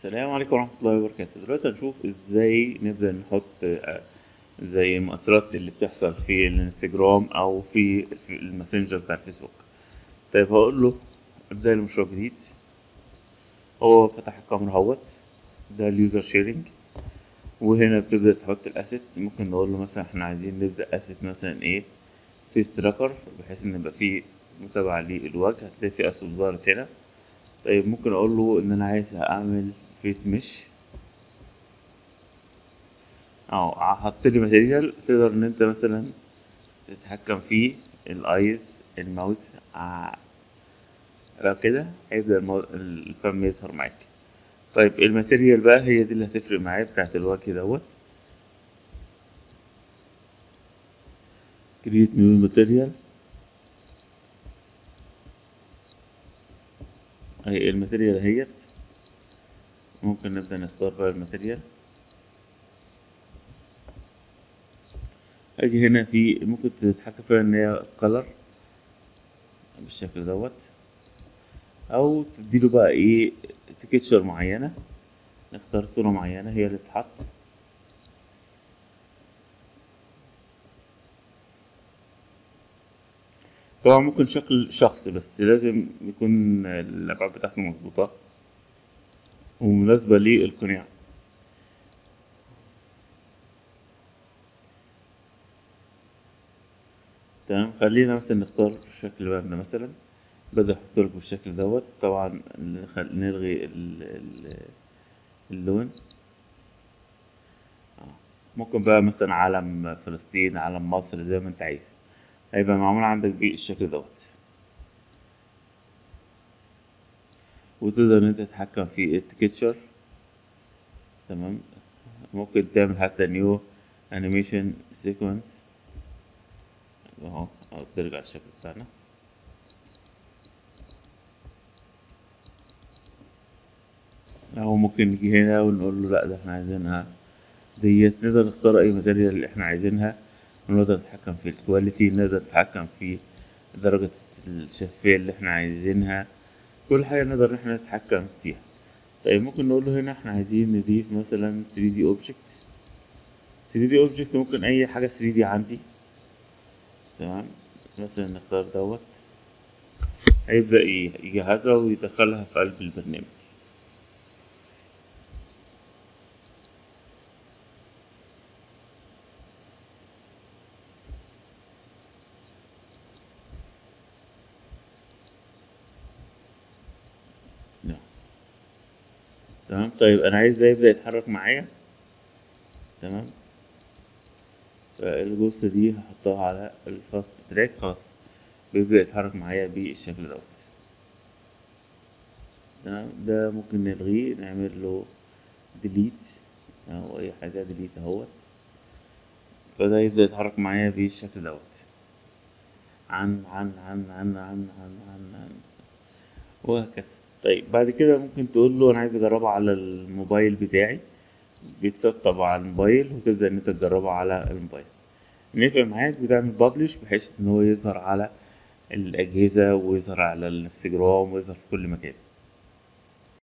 السلام عليكم ورحمة الله وبركاته دلوقتي هنشوف ازاي نبدأ نحط آه، زي المؤثرات اللي بتحصل في الانستجرام او في في الماسنجر بتاع الفيسبوك طيب هقول له ابدأ لي مشروع جديد هو فتح الكاميرا اهوت ده اليوزر شيرنج وهنا بتبدأ تحط الاسيت ممكن نقول له مثلا احنا عايزين نبدأ اسيت مثلا ايه فيس تراكر بحيث ان يبقى فيه متابعة للوجه هتلاقي في اسيت ظهرت هنا طيب ممكن اقول له ان انا عايز اعمل فيس مش او هحط لي ماتيريال تقدر ان انت مثلا تتحكم فيه الايز الماوس ع- لو كده هيبدأ المو... الفم يظهر معاك طيب الماتيريال بقى هي دي اللي هتفرق معايا بتاعت الوجه دوت كريت نيو ماتيريال اهي الماتيريال اهيت ممكن نبدأ نختار بقى الماتيريال اجي هنا في ممكن تتحكم فيها ان هي كلر بالشكل دوت او تديله بقى ايه تكتشر معينة نختار صورة معينة هي اللي تتحط طبعا ممكن شكل شخص بس لازم يكون الأبعاد بتاعته مظبوطة ومناسبة للقناع تمام خلينا مثلا نختار شكل مبنى مثلا بدأ احطلك بالشكل دوت طبعا نخل- نلغي ال- ال- اللون آه. ممكن بقى مثلا علم فلسطين علم مصر زي ما انت عايز هيبقى معمول عندك بالشكل دوت وتقدر ان انت تتحكم في التكتشر تمام ممكن تعمل حتى نيو انيميشن سيكونس اهو أهو ترجع الشكل بتاعنا او ممكن نيجي هنا ونقول له لا ده احنا عايزينها ديت نقدر نختار اي ماتيريال اللي احنا عايزينها نقدر نتحكم في الكواليتي نقدر نتحكم في درجة الشفافية اللي احنا عايزينها كل حاجة نقدر ان احنا نتحكم فيها طيب ممكن نقول له هنا احنا عايزين نضيف مثلا 3D object 3D object ممكن اي حاجة 3D عندي تمام مثلا نختار دوت هيبدأ ي- يجهزها ويدخلها في قلب البرنامج نعم. تمام طيب انا عايز ده يبدأ يتحرك معايا تمام فالجثة دي هحطها على الفاست تراك خلاص بيبدأ يتحرك معايا بالشكل دوت تمام ده ممكن نلغيه نعمل له ديليت او اي حاجة ديليت اهوت فده يبدأ يتحرك معايا بالشكل دوت عن عن عن عن عن عن عن, عن. وهكذا طيب بعد كده ممكن تقول له انا عايز اجربها على الموبايل بتاعي بيتسطب على الموبايل وتبدأ ان انت تجربها على الموبايل نفع معاك بتعمل بابلش بحيث ان هو يظهر على الاجهزة ويظهر على الانستجرام ويظهر في كل مكان